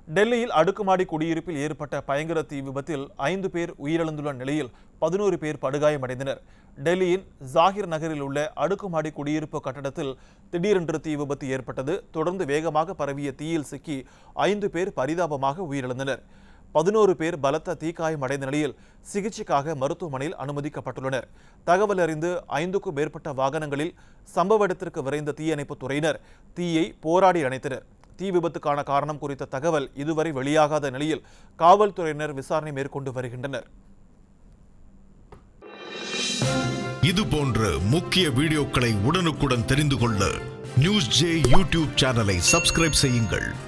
டெல்லியில் அடுக்குமாடி குடியிருப்பில் ஏற்பட்ட பயங்கர தீ விபத்தில் ஐந்து பேர் உயிரிழந்துள்ள நிலையில் பதினோரு பேர் படுகாயமடைந்தனர் டெல்லியின் ஜாகிர் நகரில் உள்ள அடுக்குமாடி குடியிருப்பு கட்டடத்தில் திடீரென்று தீ விபத்து ஏற்பட்டது தொடர்ந்து வேகமாக பரவிய தீயில் சிக்கி ஐந்து பேர் பரிதாபமாக உயிரிழந்தனர் பதினோரு பேர் பலத்த தீக்காயம் அடைந்த நிலையில் சிகிச்சைக்காக மருத்துவமனையில் அனுமதிக்கப்பட்டுள்ளனர் தகவல் அறிந்து ஐந்துக்கும் மேற்பட்ட வாகனங்களில் சம்பவ இடத்திற்கு விரைந்த தீயணைப்புத் துறையினர் தீயை போராடி அணைத்தனர் தீ விபத்துக்கான காரணம் குறித்த தகவல் இதுவரை வெளியாகாத நிலையில் காவல்துறையினர் விசாரணை மேற்கொண்டு வருகின்றனர் இது போன்ற முக்கிய வீடியோக்களை உடனுக்குடன் தெரிந்து கொள்ள நியூஸ் ஜே யூடியூப் சேனலை சப்ஸ்கிரைப் செய்யுங்கள்